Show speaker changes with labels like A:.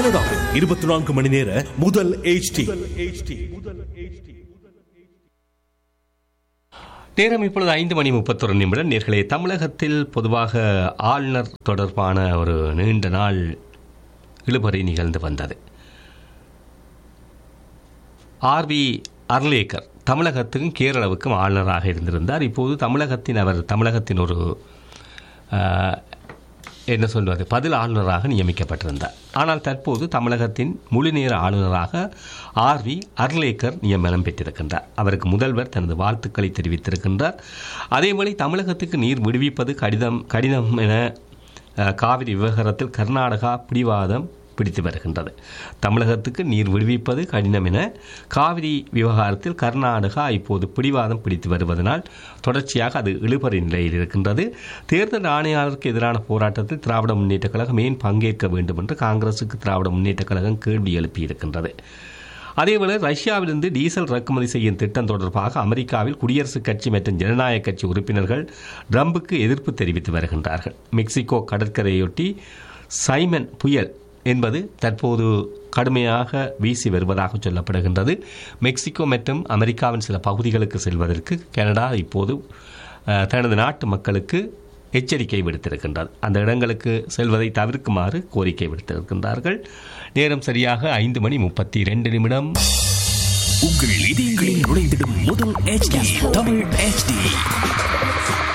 A: கனடாவில் இருபத்தி நான்கு மணி நேர முதல் HD
B: நேரம் இப்பொழுது ஐந்து மணி முப்பத்தொரு நிமிடம் நேர்களே தமிழகத்தில் பொதுவாக ஆளுநர் தொடர்பான ஒரு நீண்ட நாள் இழுபறி நிகழ்ந்து வந்தது ஆர்வி அர்லேக்கர் தமிழகத்துக்கும் கேரளாவுக்கும் ஆளுநராக இருந்திருந்தார் இப்போது தமிழகத்தின் அவர் தமிழகத்தின் ஒரு ஆஹ், என்ன சொல்வது பதில் ஆளுநராக நியமிக்கப்பட்டிருந்தார் ஆனால் தற்போது தமிழகத்தின் முழுநேர ஆளுநராக ஆர்வி அர்லேக்கர் நியமனம் பெற்றிருக்கின்றார் அவருக்கு முதல்வர் தனது வாழ்த்துக்களை தெரிவித்திருக்கின்றார் அதேவேளை தமிழகத்துக்கு நீர் விடுவிப்பது கடிதம் கடிதம் என அஹ், காவிரி விவகாரத்தில் கர்நாடகா பிடிவாதம் பிடித்து வருகின்றது தமிழகத்துக்கு நீர் விடுவிப்பது கடினம் என காவிரி விவகாரத்தில் கர்நாடகா இப்போது பிடிவாதம் பிடித்து வருவதனால் தொடர்ச்சியாக அது இழுபறி நிலையில் இருக்கின்றது தேர்தல் ஆணையாளருக்கு எதிரான போராட்டத்தில் திராவிட முன்னேற்றக் கழகம் ஏன் பங்கேற்க வேண்டும் என்று காங்கிரசுக்கு திராவிட முன்னேற்றக் கழகம் கேள்வி எழுப்பியிருக்கின்றது அதேவேளை ரஷ்யாவிலிருந்து டீசல் இறக்குமதி செய்யும் திட்டம் தொடர்பாக அமெரிக்காவில் குடியரசுக் கட்சி மற்றும் ஜனநாயக கட்சி உறுப்பினர்கள் ட்ரம்புக்கு எதிர்ப்பு தெரிவித்து வருகின்றார்கள் மெக்சிகோ கடற்கரையொட்டி சைமன் புயல் என்பது தற்போது கடுமையாக வீசி வருவதாக சொல்லப்படுகின்றது மெக்சிகோ மற்றும் அமெரிக்காவின் சில பகுதிகளுக்கு செல்வதற்கு கனடா இப்போது அஹ், தனது நாட்டு மக்களுக்கு எச்சரிக்கை விடுத்திருக்கின்றது அந்த இடங்களுக்கு செல்வதை தவிர்க்குமாறு கோரிக்கை விடுத்திருக்கின்றார்கள் நேரம் சரியாக ஐந்து மணி முப்பத்தி இரண்டு நிமிடம்
C: உங்கள் இதயங்களில் நுழைந்திடும் முதல் HD தமிழ் HD